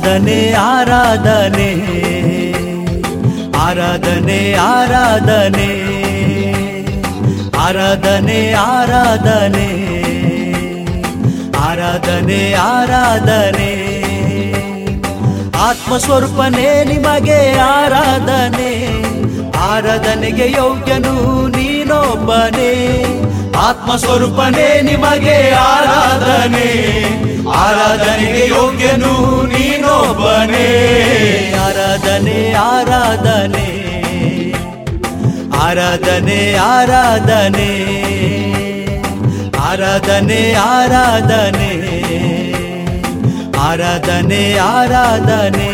ಆರಾಧನೆ ಆರಾಧನೆ ಆರಾಧನೆ ಆರಾಧನೆ ಆರಾಧನೆ ಆರಾಧನೆ ಆರಾಧನೆ ಆರಾಧನೆ ಆತ್ಮಸ್ವರೂಪನೇ ನಿಮಗೆ ಆರಾಧನೆ ಆರಾಧನೆಗೆ ಯೋಗ್ಯನು ನೀನೊಬ್ಬನೇ ಆತ್ಮಸ್ವರೂಪನೇ ನಿಮಗೆ ಆರಾಧನೆ ಆರಾಧನೆಗೆ ಯೋಗ್ಯನು ನೀನೊಬ್ಬನೇ ಆರಾಧನೆ ಆರಾಧನೆ ಆರಾಧನೆ ಆರಾಧನೆ ಆರಾಧನೆ ಆರಾಧನೆ ಆರಾಧನೆ ಆರಾಧನೆ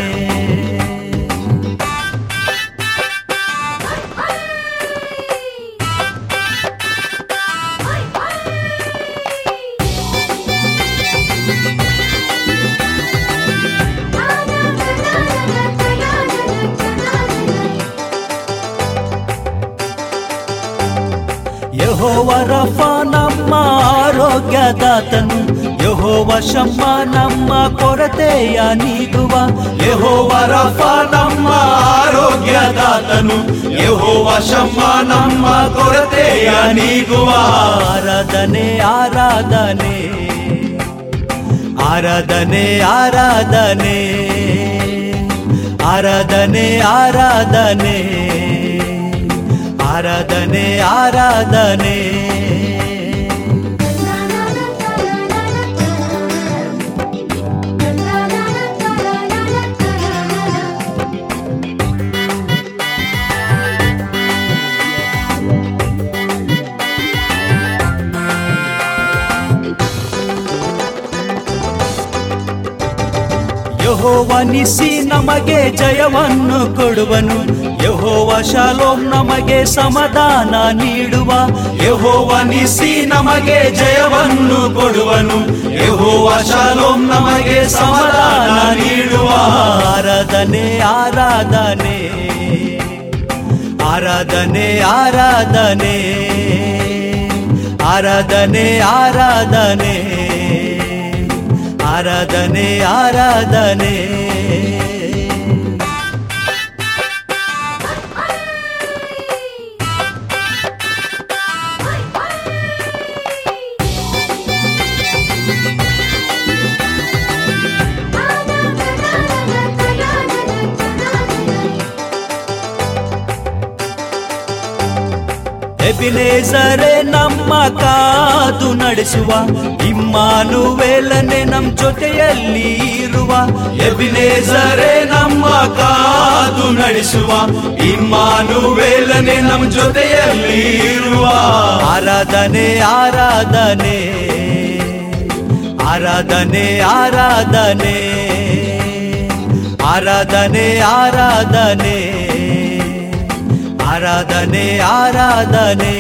ಯಹೋವ ರಫ ನಮ್ಮ ಆರೋಗ್ಯದಾತನು ಯಹೋವ ಶಮ್ಮ ನಮ್ಮ ಕೊರತೆಯ ನೀಗುವ ಯಹೋವ ರಫ ನಮ್ಮ ಆರೋಗ್ಯದಾತನು ಯಹೋವ ಶಮ್ಮ ನಮ್ಮ ಕೊರತೆಯ ನೀಗುವ ಆರಾಧನೆ ಆರಾಧನೆ ಆರಾಧನೆ ಆರಾಧನೆ ಆರಾಧನೆ ಆರಾಧನೆ ಆರಾಧನೆ ಆರಾಧನೆ ಯಹೋವ ನಿಸಿ ನಮಗೆ ಜಯವನ್ನು ಕೊಡುವನು ಯಹೋವ ಶಾಲೋಮ್ ನಮಗೆ ಸಮಾಧಾನ ನೀಡುವ ಯಹೋವ ನಿಸಿ ನಮಗೆ ಜಯವನ್ನು ಕೊಡುವನು ಯಹೋವ ಶಾಲೋಮ್ ನಮಗೆ ಸಮಾಧಾನ ನೀಡುವ ಆರಾಧನೆ ಆರಾಧನೆ ಆರಾಧನೆ ಆರಾಧನೆ ಆರಾಧನೆ ಆರಾಧನೆ ಆರಾಧನೆ ಆರಾಧನೆ ಎಬಿನೇಸರೇ ನಮ್ಮ ಕಾದು ನಡೆಸುವ ಇಮ್ಮಾನುವೇಲನೆ ನಮ್ ಜೊತೆಯಲ್ಲಿ ಇರುವ ಎಬಿನೇಸರೇ ನಮ್ಮ ಕಾದು ನಡೆಸುವ ಇಮ್ಮಾನುವೇಲನೆ ನಮ್ ಜೊತೆಯಲ್ಲಿ ಇರುವ ಆರಾಧನೆ ಆರಾಧನೆ ಆರಾಧನೆ ಆರಾಧನೆ ಆರಾಧನೆ ಆರಾಧನೆ ಆರಾಧನೆ ಆರಾಧನೆ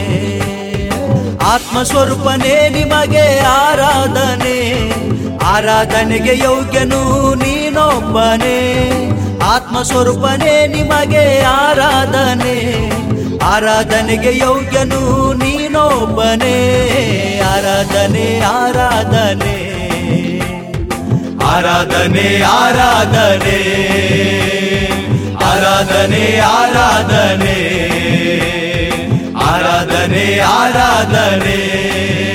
ಆತ್ಮಸ್ವರೂಪನೇ ನಿಮಗೆ ಆರಾಧನೆ ಆರಾಧನೆಗೆ ಯೋಗ್ಯನು ನೀನೊಬ್ಬನೇ ಆತ್ಮಸ್ವರೂಪನೇ ನಿಮಗೆ ಆರಾಧನೆ ಆರಾಧನೆಗೆ ಯೋಗ್ಯನು ನೀನೊಬ್ಬನೇ ಆರಾಧನೆ ಆರಾಧನೆ ಆರಾಧನೆ ಆರಾಧನೆ ಆರಾಧನೆ ಆರಾಧನೆ ಆರಾಧನೆ ಆರಾಧನೆ